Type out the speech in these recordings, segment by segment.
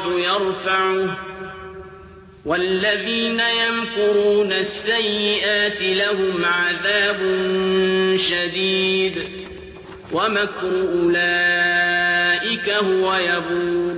الوعد يرفعه والذين يمكرون السيئات لهم عذاب شديد ومكر أولئك هو يبور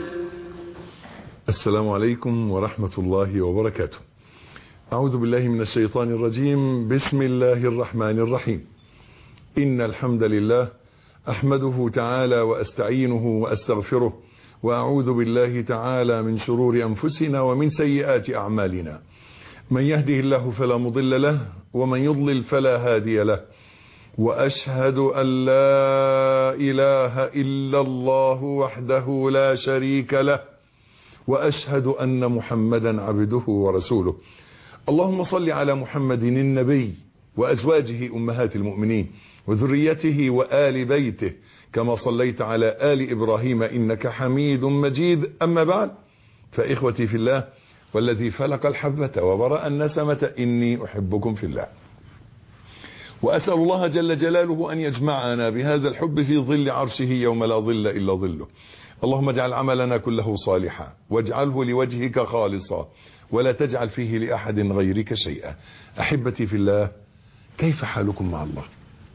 السلام عليكم ورحمة الله وبركاته أعوذ بالله من الشيطان الرجيم بسم الله الرحمن الرحيم إن الحمد لله أحمده تعالى وأستعينه وأستغفره وأعوذ بالله تعالى من شرور أنفسنا ومن سيئات أعمالنا من يهده الله فلا مضل له ومن يضلل فلا هادي له وأشهد أن لا إله إلا الله وحده لا شريك له وأشهد أن محمدا عبده ورسوله اللهم صل على محمد النبي وأزواجه أمهات المؤمنين وذريته وآل بيته كما صليت على آل إبراهيم إنك حميد مجيد أما بعد فإخوتي في الله والذي فلق الحبة وبرأ النسمة إني أحبكم في الله وأسأل الله جل جلاله أن يجمعنا بهذا الحب في ظل عرشه يوم لا ظل إلا ظله اللهم اجعل عملنا كله صالحا واجعله لوجهك خالصا ولا تجعل فيه لأحد غيرك شيئا أحبتي في الله كيف حالكم مع الله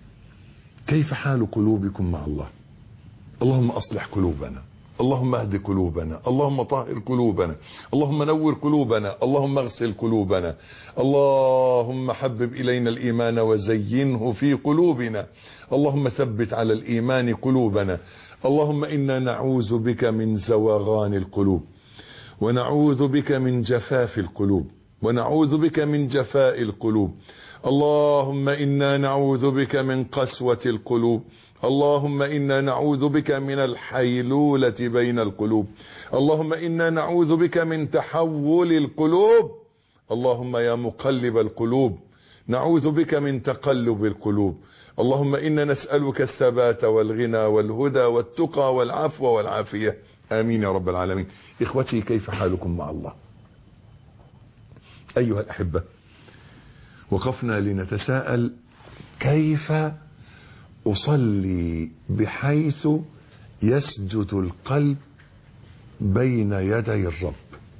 كيف حال قلوبكم مع الله اللهم أصلح قلوبنا اللهم اهد قلوبنا اللهم طهر قلوبنا اللهم نور قلوبنا اللهم اغسل قلوبنا اللهم حبب إلينا الإيمان وزينه في قلوبنا اللهم ثبت على الإيمان قلوبنا اللهم إنا نعوذ بك من زواغان القلوب ونعوذ بك من جفاف القلوب ونعوذ بك من جفاء القلوب اللهم إنا نعوذ بك من قسوة القلوب اللهم إنا نعوذ بك من الحيلولة بين القلوب اللهم إنا نعوذ بك من تحول القلوب اللهم يا مقلب القلوب نعوذ بك من تقلب القلوب اللهم إنا نسألك الثبات والغنى والهدى والتقى والعفو والعافية آمين يا رب العالمين إخوتي كيف حالكم مع الله أيها الأحبة وقفنا لنتساءل كيف أصلي بحيث يسجد القلب بين يدي الرب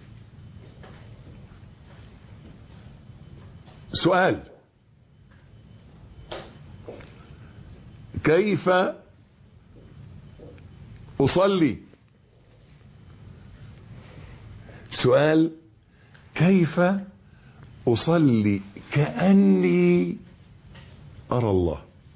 سؤال كيف أصلي سؤال كيف أصلي كأني أرى الله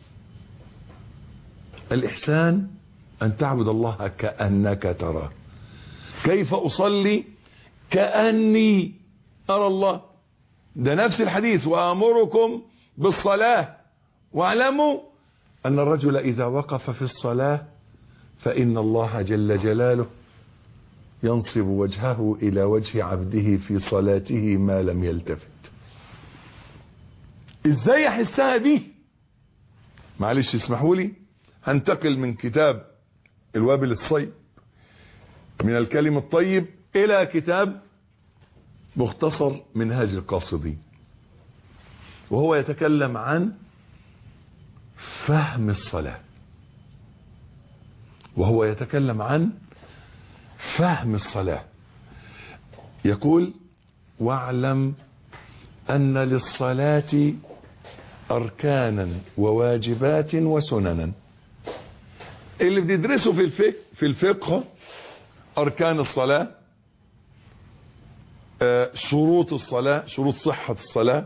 الإحسان أن تعبد الله كأنك تراه كيف أصلي كأني أرى الله ده نفس الحديث وآمركم بالصلاة واعلموا أن الرجل إذا وقف في الصلاة فإن الله جل جلاله ينصب وجهه إلى وجه عبده في صلاته ما لم يلتفت ازاي احسها دي معلش اسمحوا لي هنتقل من كتاب الوابل الصيب من الكلم الطيب الى كتاب مختصر منهاج القاصدين وهو يتكلم عن فهم الصلاة وهو يتكلم عن فهم الصلاة يقول واعلم أن للصلاة أركانا وواجبات وسننا اللي بتدرسه في الفقه في الفقه أركان الصلاة شروط الصلاة شروط صحة الصلاة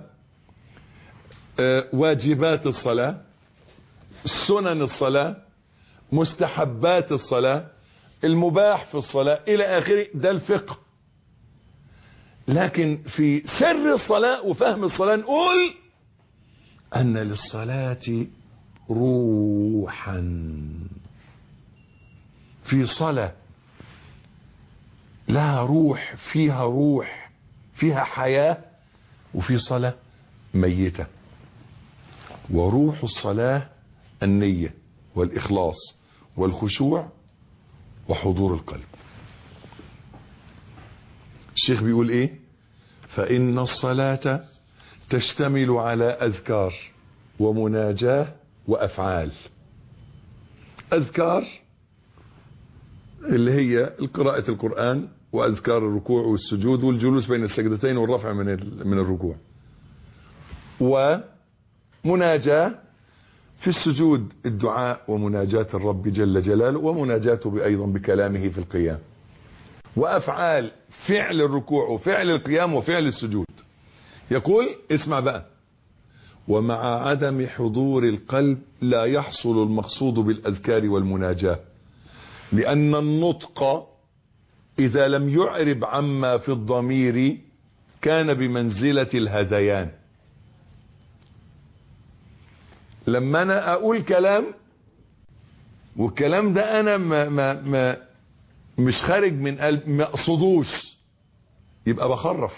واجبات الصلاة سنن الصلاة مستحبات الصلاة المباح في الصلاة إلى آخره ده الفقه لكن في سر الصلاة وفهم الصلاة نقول أن للصلاة روحا في صلاة لها روح فيها روح فيها حياة وفي صلاة ميتة وروح الصلاة النية والإخلاص والخشوع وحضور القلب الشيخ بيقول ايه فإن الصلاة تشتمل على أذكار ومناجاة وأفعال أذكار اللي هي قراءة القرآن واذكار الركوع والسجود والجلوس بين السجدتين والرفع من من الركوع ومناجاه في السجود الدعاء ومناجاة الرب جل جلاله ومناجاته ايضا بكلامه في القيام وافعال فعل الركوع وفعل القيام وفعل السجود يقول اسمع بقى ومع عدم حضور القلب لا يحصل المقصود بالاذكار والمناجاه لان النطق اذا لم يعرب عما في الضمير كان بمنزله الهذيان لما انا اقول كلام والكلام ده انا ما ما ما مش خارج من قلب ما اقصدوش يبقى بخرف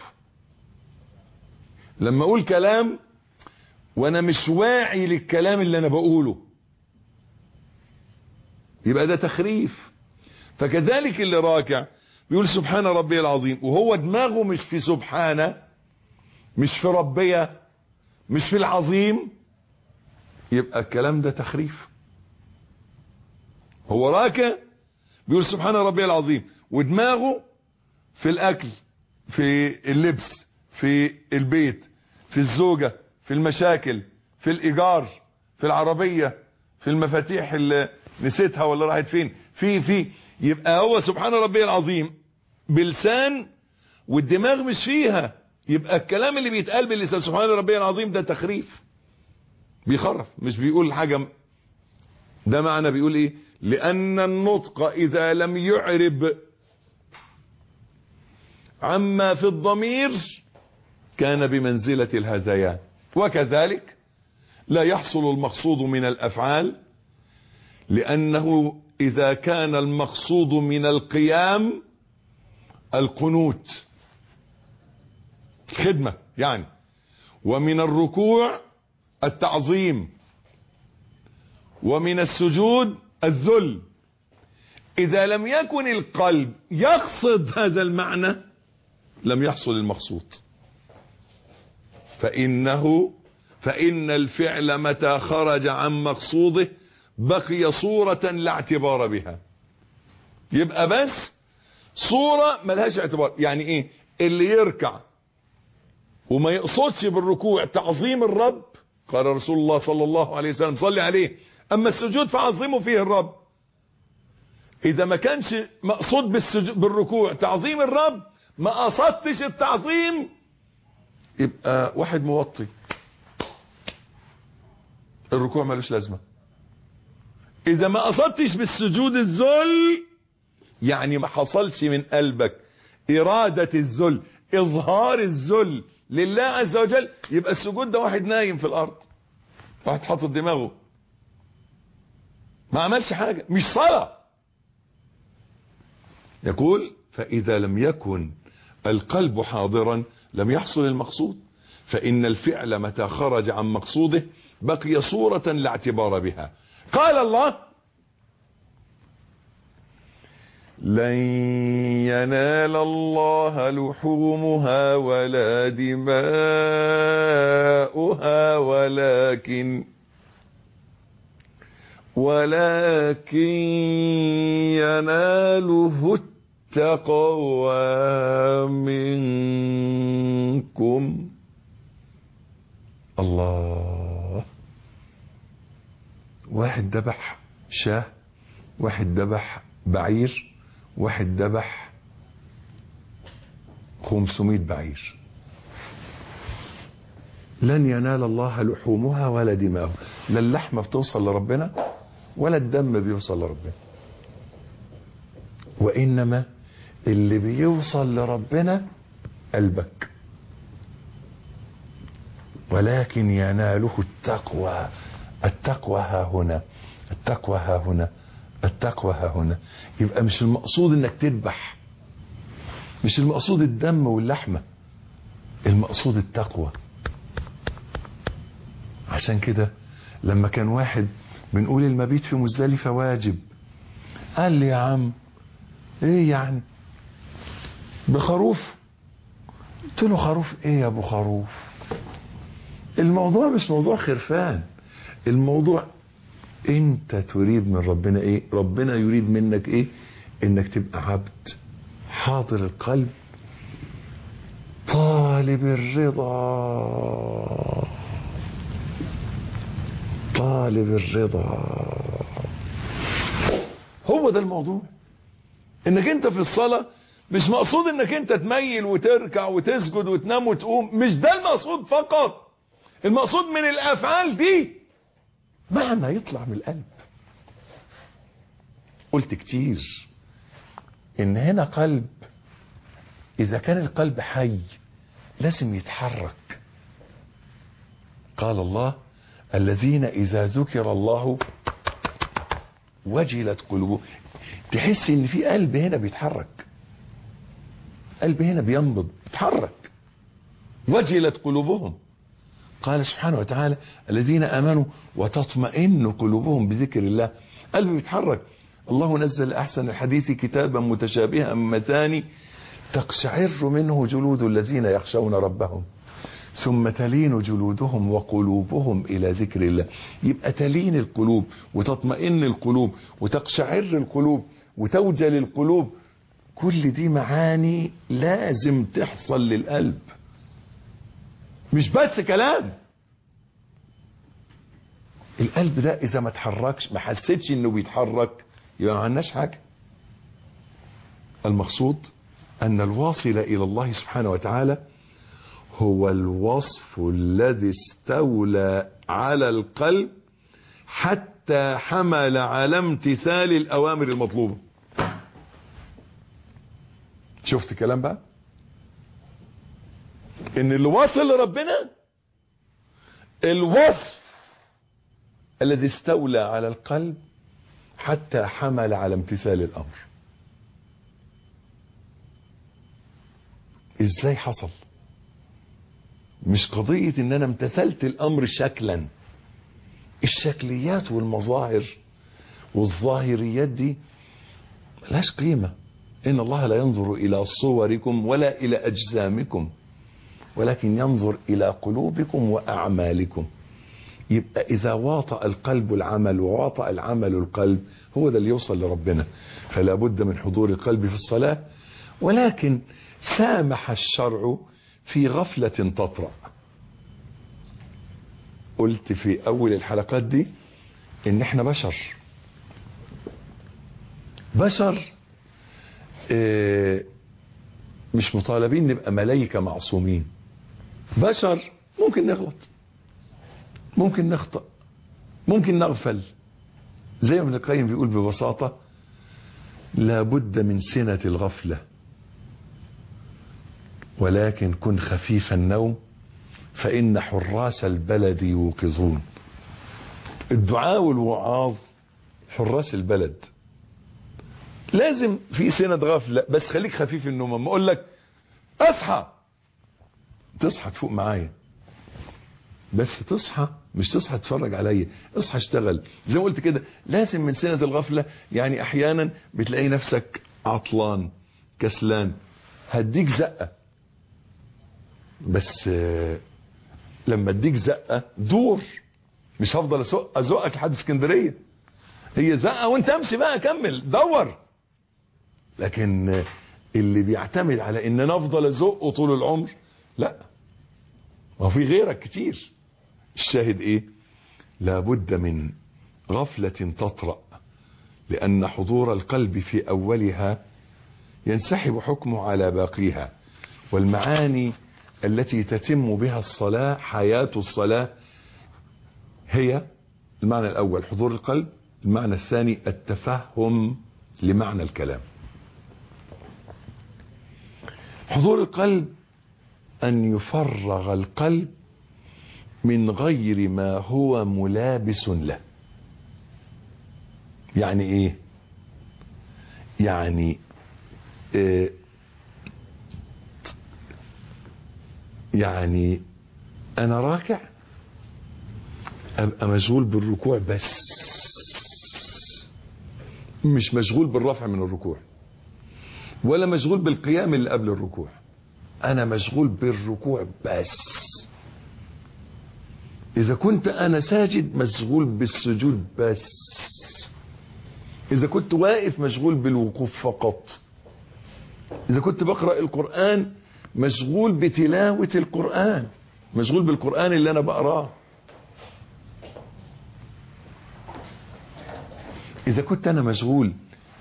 لما اقول كلام وانا مش واعي للكلام اللي انا بقوله يبقى ده تخريف فكذلك اللي راكع بيقول سبحان ربي العظيم وهو دماغه مش في سبحانه مش في ربيه مش في العظيم يبقى الكلام ده تخريف هو راكع بيقول سبحان ربي العظيم ودماغه في الاكل في اللبس في البيت في الزوجة في المشاكل في الايجار في العربية في المفاتيح اللي نسيتها ولا راحت فين في في يبقى هو سبحان ربي العظيم بلسان والدماغ مش فيها يبقى الكلام اللي بيتقال باللسان سبحان ربي العظيم ده تخريف بيخرف مش بيقول حاجة ده معنى بيقول ايه لان النطق اذا لم يعرب عما في الضمير كان بمنزلة الهذيان وكذلك لا يحصل المقصود من الافعال لانه اذا كان المقصود من القيام القنوت خدمة يعني ومن الركوع التعظيم ومن السجود الذل اذا لم يكن القلب يقصد هذا المعنى لم يحصل المقصود فانه فان الفعل متى خرج عن مقصوده بقي صورة لا اعتبار بها يبقى بس صورة ملهاش اعتبار يعني ايه اللي يركع وما يقصدش بالركوع تعظيم الرب قال رسول الله صلى الله عليه وسلم صلي عليه اما السجود فعظموا فيه الرب اذا ما كانش مقصود بالسجود بالركوع تعظيم الرب ما قصدتش التعظيم يبقى واحد موطي الركوع ملوش لازمه اذا ما قصدتش بالسجود الذل يعني ما حصلش من قلبك ارادة الذل اظهار الذل لله عز وجل يبقى السجود ده واحد نايم في الارض واحد حاطط دماغه ما عملش حاجة مش صلاة يقول فاذا لم يكن القلب حاضرا لم يحصل المقصود فان الفعل متى خرج عن مقصوده بقي صورة لا اعتبار بها قال الله لن ينال الله لحومها ولا دماؤها ولكن ولكن يناله التقوى منكم الله واحد ذبح شاه واحد ذبح بعير واحد ذبح 500 بعير لن ينال الله لحومها ولا دماؤها لا اللحمة بتوصل لربنا ولا الدم بيوصل لربنا وإنما اللي بيوصل لربنا قلبك ولكن يناله التقوى التقوى ها هنا التقوى ها هنا التقوى ها هنا يبقى مش المقصود انك تذبح مش المقصود الدم واللحمة المقصود التقوى عشان كده لما كان واحد بنقول المبيت في مزدلفة واجب قال لي يا عم ايه يعني بخروف قلت له خروف ايه يا ابو خروف الموضوع مش موضوع خرفان الموضوع انت تريد من ربنا ايه ربنا يريد منك ايه انك تبقى عبد حاضر القلب طالب الرضا طالب الرضا هو ده الموضوع انك انت في الصلاة مش مقصود انك انت تميل وتركع وتسجد وتنام وتقوم مش ده المقصود فقط المقصود من الافعال دي معنى يطلع من القلب قلت كتير ان هنا قلب اذا كان القلب حي لازم يتحرك قال الله الذين اذا ذكر الله وجلت قلوبهم تحس ان في قلب هنا بيتحرك قلب هنا بينبض بيتحرك وجلت قلوبهم قال سبحانه وتعالى الذين امنوا وتطمئن قلوبهم بذكر الله قلب بيتحرك الله نزل احسن الحديث كتابا متشابها مثاني تقشعر منه جلود الذين يخشون ربهم ثم تلين جلودهم وقلوبهم الى ذكر الله يبقى تلين القلوب وتطمئن القلوب وتقشعر القلوب وتوجل القلوب كل دي معاني لازم تحصل للقلب مش بس كلام القلب ده اذا ما اتحركش ما حسيتش انه بيتحرك يبقى ما عندناش حاجه المقصود ان الواصل الى الله سبحانه وتعالى هو الوصف الذي استولى على القلب حتى حمل على امتثال الاوامر المطلوبه شفت كلام بقى ان اللي واصل لربنا الوصف الذي استولى على القلب حتى حمل على امتثال الامر ازاي حصل مش قضية ان انا امتثلت الامر شكلا الشكليات والمظاهر والظاهريات دي ملهاش قيمة ان الله لا ينظر الى صوركم ولا الى اجسامكم ولكن ينظر الى قلوبكم واعمالكم يبقى اذا واطأ القلب العمل وواطأ العمل القلب هو ده اللي يوصل لربنا فلا بد من حضور القلب في الصلاة ولكن سامح الشرع في غفلة تطرأ قلت في اول الحلقات دي ان احنا بشر بشر اه مش مطالبين نبقى ملايكة معصومين بشر ممكن نغلط ممكن نخطأ ممكن نغفل زي ما ابن القيم بيقول ببساطة لابد من سنة الغفلة ولكن كن خفيف النوم فإن حراس البلد يوقظون الدعاء والوعاظ حراس البلد لازم في سنة غفلة بس خليك خفيف النوم اما اقول لك اصحى تصحى تفوق معايا بس تصحى مش تصحى تتفرج عليا اصحى اشتغل زي ما قلت كده لازم من سنة الغفلة يعني احيانا بتلاقي نفسك عطلان كسلان هديك زقة بس لما اديك زقة دور مش هفضل ازقك لحد اسكندرية هي زقة وانت امشي بقى كمل دور لكن اللي بيعتمد على ان انا افضل ازقه طول العمر لا ما هو في غيرك كتير الشاهد ايه لابد من غفلة تطرأ لان حضور القلب في اولها ينسحب حكمه على باقيها والمعاني التي تتم بها الصلاة حياة الصلاة هي المعنى الاول حضور القلب المعنى الثاني التفهم لمعنى الكلام حضور القلب ان يفرغ القلب من غير ما هو ملابس له يعني ايه يعني إيه يعني انا راكع ابقى مشغول بالركوع بس مش مشغول بالرفع من الركوع ولا مشغول بالقيام اللي قبل الركوع انا مشغول بالركوع بس اذا كنت انا ساجد مشغول بالسجود بس اذا كنت واقف مشغول بالوقوف فقط إذا كنت بقرأ القرآن مشغول بتلاوة القرآن مشغول بالقرآن اللي أنا بقراه إذا كنت أنا مشغول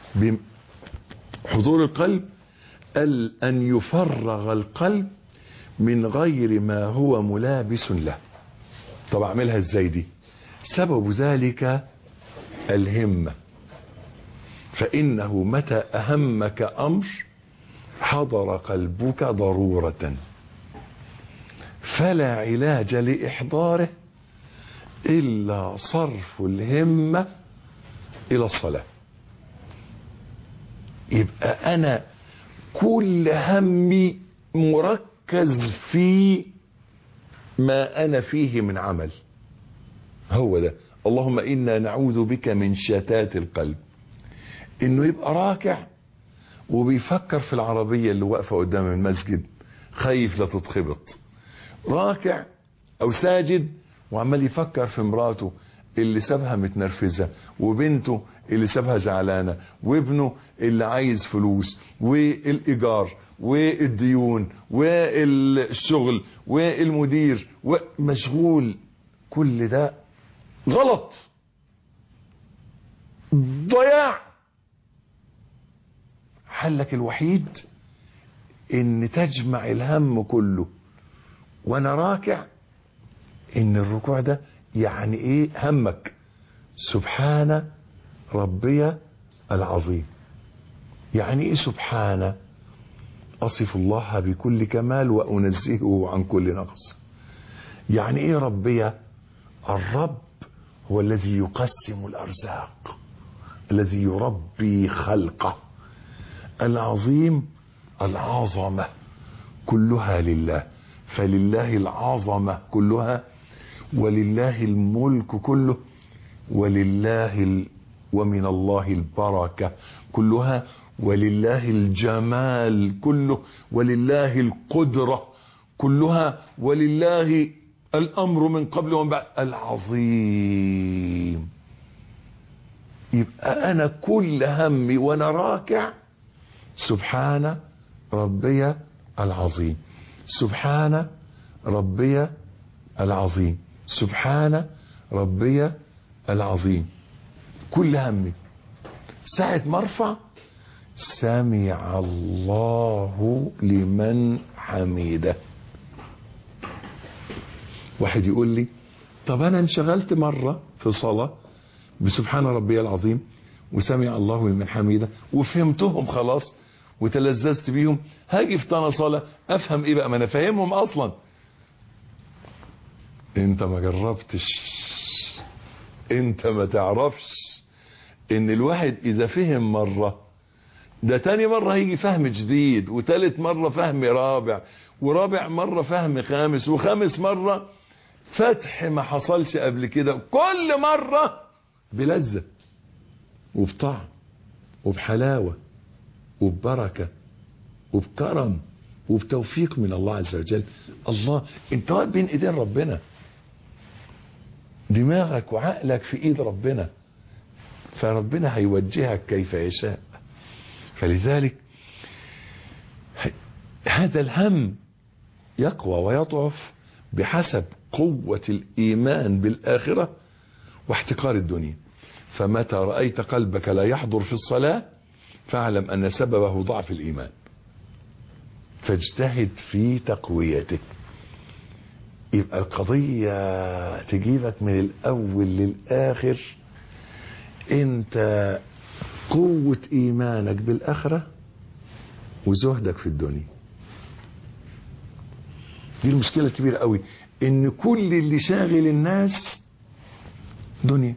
بحضور القلب قال أن يفرغ القلب من غير ما هو ملابس له طب أعملها إزاي دي سبب ذلك الهمة فإنه متى أهمك أمر حضر قلبك ضرورة فلا علاج لإحضاره إلا صرف الهمة إلى الصلاة يبقى أنا كل همي مركز في ما أنا فيه من عمل هو ده اللهم إنا نعوذ بك من شتات القلب إنه يبقى راكع وبيفكر في العربية اللي واقفة قدام المسجد خايف لا تتخبط راكع أو ساجد وعمال يفكر في مراته اللي سابها متنرفزة وبنته اللي سابها زعلانة وابنه اللي عايز فلوس والإيجار والديون والشغل والمدير ومشغول كل ده غلط ضياع حلك الوحيد ان تجمع الهم كله وانا راكع ان الركوع ده يعني ايه همك سبحان ربي العظيم يعني ايه سبحان اصف الله بكل كمال وانزهه عن كل نقص يعني ايه ربي الرب هو الذي يقسم الارزاق الذي يربي خلقه العظيم العظمه كلها لله فلله العظمه كلها ولله الملك كله ولله ال... ومن الله البركه كلها ولله الجمال كله ولله القدره كلها ولله الامر من قبل ومن بعد العظيم يبقى انا كل همي وانا راكع سبحان ربي العظيم سبحان ربي العظيم سبحان ربي العظيم كل همي ساعة ما ارفع سمع الله لمن حمده واحد يقول لي طب انا انشغلت مرة في صلاة بسبحان ربي العظيم وسمع الله لمن حمده وفهمتهم خلاص وتلذذت بيهم هاجي في تاني صلاة افهم ايه بقى ما انا فاهمهم اصلا انت ما جربتش انت ما تعرفش ان الواحد اذا فهم مرة ده تاني مرة هيجي فهم جديد وتالت مرة فهم رابع ورابع مرة فهم خامس وخامس مرة فتح ما حصلش قبل كده كل مرة بلذة وبطعم وبحلاوة وببركة وبكرم وبتوفيق من الله عز وجل الله انت واقف بين ايدين ربنا دماغك وعقلك في ايد ربنا فربنا هيوجهك كيف يشاء فلذلك هذا الهم يقوى ويضعف بحسب قوة الإيمان بالآخرة واحتقار الدنيا فمتى رأيت قلبك لا يحضر في الصلاة فاعلم أن سببه ضعف الإيمان فاجتهد في تقويته يبقى القضية تجيبك من الأول للآخر أنت قوة إيمانك بالآخرة وزهدك في الدنيا دي المشكلة الكبيرة قوي ان كل اللي شاغل الناس دنيا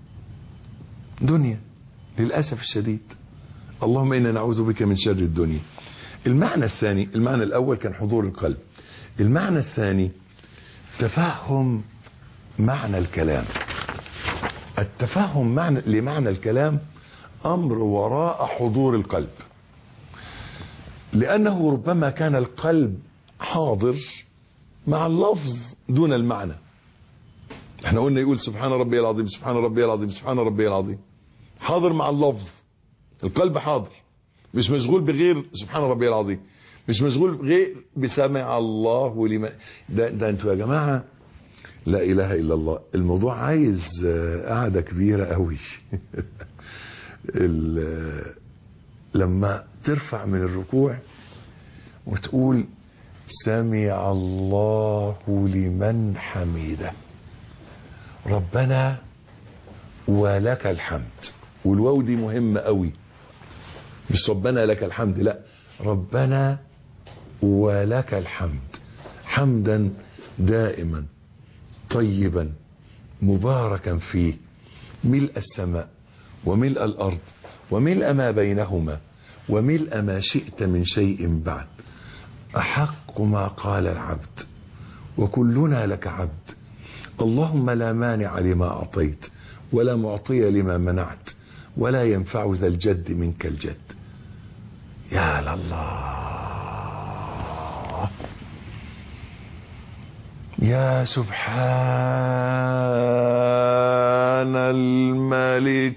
دنيا للأسف الشديد اللهم إنا نعوذ بك من شر الدنيا المعنى الثاني المعنى الأول كان حضور القلب المعنى الثاني تفهم معنى الكلام التفهم معنى لمعنى الكلام أمر وراء حضور القلب لأنه ربما كان القلب حاضر مع اللفظ دون المعنى احنا قلنا يقول سبحان ربي العظيم سبحان ربي العظيم سبحان ربي العظيم حاضر مع اللفظ القلب حاضر مش مشغول بغير سبحان ربي العظيم مش مشغول غير بسمع الله لمن ده, ده انتوا يا جماعة لا اله الا الله الموضوع عايز قعدة كبيرة قوي لما ترفع من الركوع وتقول سمع الله لمن حميده ربنا ولك الحمد والواو دي مهمة قوي مش ربنا لك الحمد لا ربنا ولك الحمد حمدا دائما طيبا مباركا فيه ملء السماء وملء الأرض وملء ما بينهما وملء ما شئت من شيء بعد أحق ما قال العبد وكلنا لك عبد اللهم لا مانع لما أعطيت ولا معطي لما منعت ولا ينفع ذا الجد منك الجد يا لله يا سبحان الملك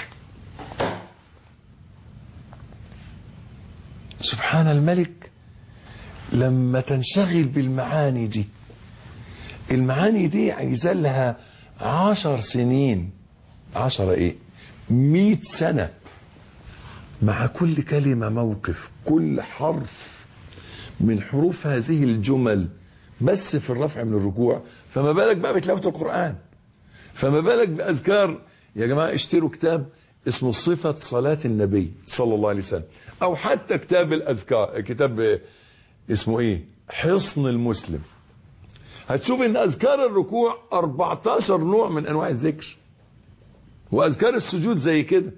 سبحان الملك لما تنشغل بالمعاني دي المعاني دي عايزة لها عشر سنين عشرة ايه مئة سنة مع كل كلمة موقف كل حرف من حروف هذه الجمل بس في الرفع من الركوع فما بالك بقى بتلاوة القرآن فما بالك بأذكار يا جماعة اشتروا كتاب اسمه صفة صلاة النبي صلى الله عليه وسلم او حتى كتاب الاذكار كتاب اسمه ايه حصن المسلم هتشوف ان اذكار الركوع 14 نوع من انواع الذكر واذكار السجود زي كده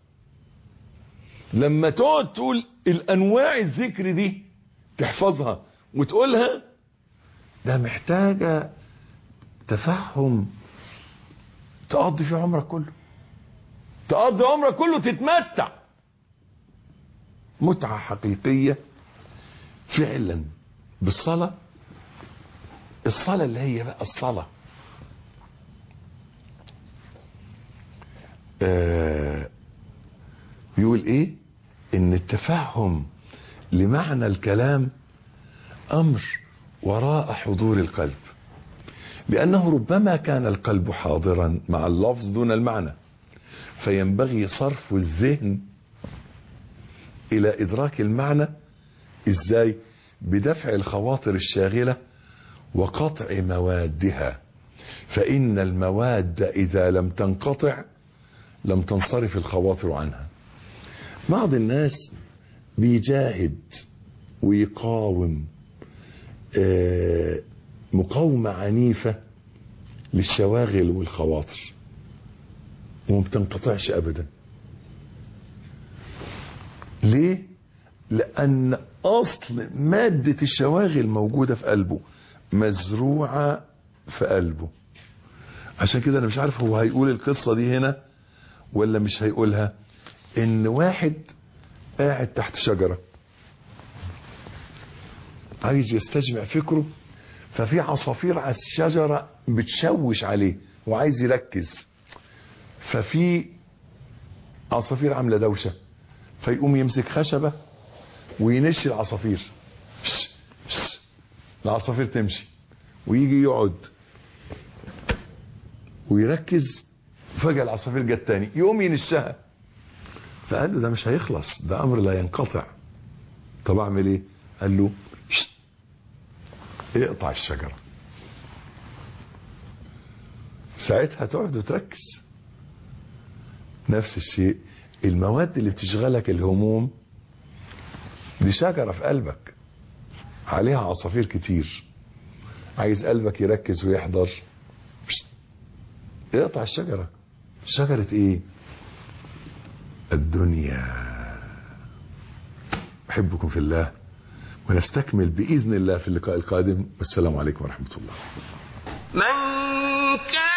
لما تقعد تقول الانواع الذكر دي تحفظها وتقولها ده محتاجة تفهم تقضي في عمرك كله تقضي عمرك كله تتمتع متعة حقيقية فعلا بالصلاة الصلاة اللي هي بقى الصلاة آه بيقول ايه ان التفهم لمعنى الكلام امر وراء حضور القلب لانه ربما كان القلب حاضرا مع اللفظ دون المعنى فينبغي صرف الذهن الى ادراك المعنى ازاي بدفع الخواطر الشاغلة وقطع موادها فان المواد اذا لم تنقطع لم تنصرف الخواطر عنها بعض الناس بيجاهد ويقاوم مقاومة عنيفة للشواغل والخواطر وما بتنقطعش ابدا ليه لان اصل مادة الشواغل موجودة في قلبه مزروعة في قلبه عشان كده انا مش عارف هو هيقول القصة دي هنا ولا مش هيقولها ان واحد قاعد تحت شجرة عايز يستجمع فكره ففي عصافير على الشجرة بتشوش عليه وعايز يركز ففي عصافير عاملة دوشة فيقوم يمسك خشبة وينش العصافير شش شش العصافير تمشي ويجي يقعد ويركز فجأة العصافير جت تاني يقوم ينشها فقال له ده مش هيخلص ده امر لا ينقطع طب اعمل ايه قال له شت اقطع الشجرة ساعتها تقعد وتركز نفس الشيء المواد اللي بتشغلك الهموم دي شجرة في قلبك عليها عصافير كتير عايز قلبك يركز ويحضر شت اقطع الشجرة شجرة ايه الدنيا احبكم في الله ونستكمل باذن الله في اللقاء القادم والسلام عليكم ورحمه الله من كان